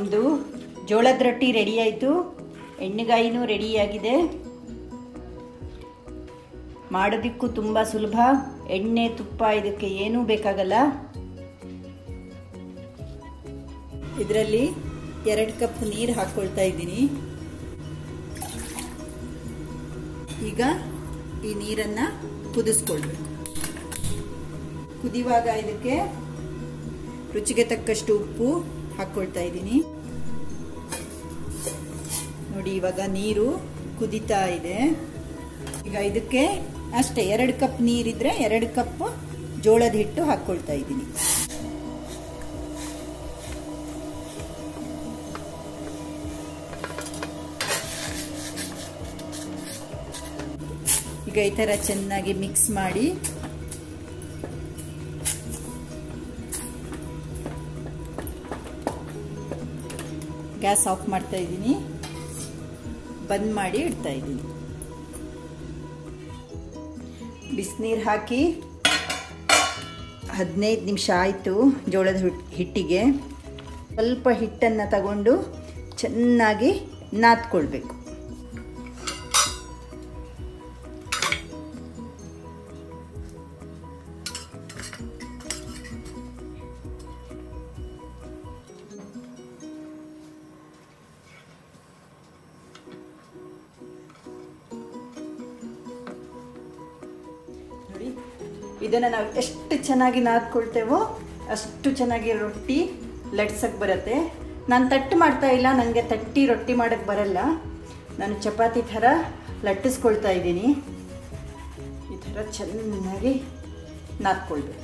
ನಮ್ಮದು ಜೋಳದ ರೊಟ್ಟಿ ರೆಡಿ ಆಯಿತು ಎಣ್ಣೆಗಾಯಿನೂ ರೆಡಿಯಾಗಿದೆ ಮಾಡೋದಕ್ಕೂ ತುಂಬ ಸುಲಭ ಎಣ್ಣೆ ತುಪ್ಪ ಇದಕ್ಕೆ ಏನೂ ಬೇಕಾಗಲ್ಲ ಇದರಲ್ಲಿ ಎರಡು ಕಪ್ ನೀರು ಹಾಕ್ಕೊಳ್ತಾ ಇದ್ದೀನಿ ಈಗ ಈ ನೀರನ್ನು ಕುದಿಸ್ಕೊಳ್ಬೇಕು ಕುದಿಯುವಾಗ ಇದಕ್ಕೆ ರುಚಿಗೆ ತಕ್ಕಷ್ಟು ಉಪ್ಪು ಹಾಕ್ಕೊಳ್ತಾ ಇದ್ದೀನಿ ನೋಡಿ ಇವಾಗ ನೀರು ಕುದಿತಾ ಇದೆ ಈಗ ಇದಕ್ಕೆ ಅಷ್ಟೇ ಎರಡು ಕಪ್ ನೀರಿದ್ರೆ ಎರಡು ಕಪ್ ಜೋಳದ ಹಿಟ್ಟು ಹಾಕ್ಕೊಳ್ತಾ ಇದ್ದೀನಿ ಈಗ ಈ ಥರ ಚೆನ್ನಾಗಿ ಮಿಕ್ಸ್ ಮಾಡಿ ಗ್ಯಾಸ್ ಆಫ್ ಮಾಡ್ತಾ ಇದ್ದೀನಿ ಬಂದ್ ಮಾಡಿ ಇಡ್ತಾ ಇದ್ದೀನಿ ಬಿಸಿನೀರು ಹಾಕಿ ಹದಿನೈದು ನಿಮಿಷ ಆಯಿತು ಜೋಳದ ಹಿಟ್ಟಿಗೆ ಸ್ವಲ್ಪ ಹಿಟ್ಟನ್ನು ತಗೊಂಡು ಚೆನ್ನಾಗಿ ನಾದ್ಕೊಳ್ಬೇಕು ನೋಡಿ ಇದನ್ನು ನಾವು ಎಷ್ಟು ಚೆನ್ನಾಗಿ ನಾದ್ಕೊಳ್ತೇವೋ ಅಷ್ಟು ಚೆನ್ನಾಗಿ ರೊಟ್ಟಿ ಲಟ್ಸಕ್ಕೆ ಬರುತ್ತೆ ನಾನು ತಟ್ಟು ಮಾಡ್ತಾ ಇಲ್ಲ ನನಗೆ ತಟ್ಟಿ ರೊಟ್ಟಿ ಮಾಡೋಕ್ಕೆ ಬರಲ್ಲ ನಾನು ಚಪಾತಿ ಥರ ಲಟ್ಟಿಸ್ಕೊಳ್ತಾ ಇದ್ದೀನಿ ಈ ಥರ ಚೆನ್ನಾಗಿ ನಾದ್ಕೊಳ್ಬೇಕು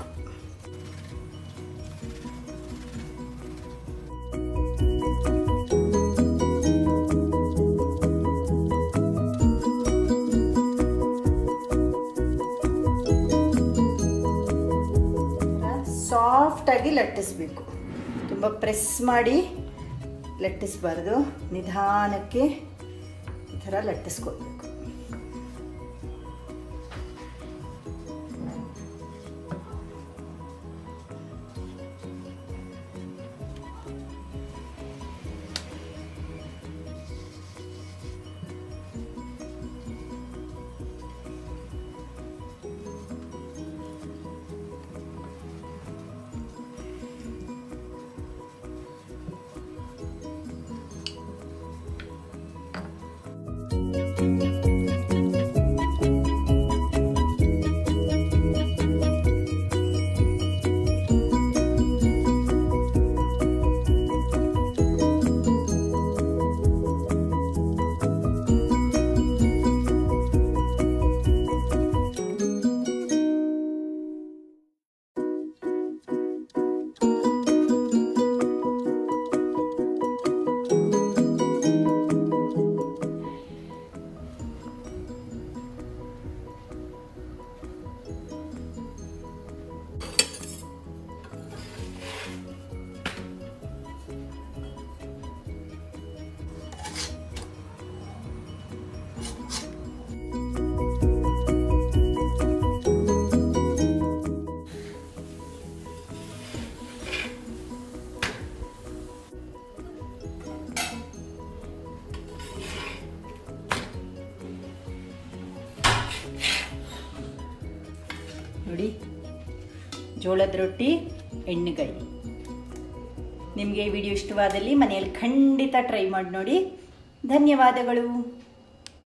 ಸಾಫ್ಟಾಗಿ ಲಟ್ಟಿಸ್ಬೇಕು ತುಂಬ ಪ್ರೆಸ್ ಮಾಡಿ ಲಟ್ಟಿಸ್ಬಾರ್ದು ನಿಧಾನಕ್ಕೆ ಈ ಥರ ಲಟ್ಟಿಸ್ಕೊಳ್ಬೇಕು ನೋಡಿ ಜೋಳದ ರೊಟ್ಟಿ ಎಣ್ಣೆಗಾಯಿ ನಿಮಗೆ ಈ ವಿಡಿಯೋ ಇಷ್ಟವಾದಲ್ಲಿ ಮನೆಯಲ್ಲಿ ಖಂಡಿತ ಟ್ರೈ ಮಾಡಿ ನೋಡಿ ಧನ್ಯವಾದಗಳು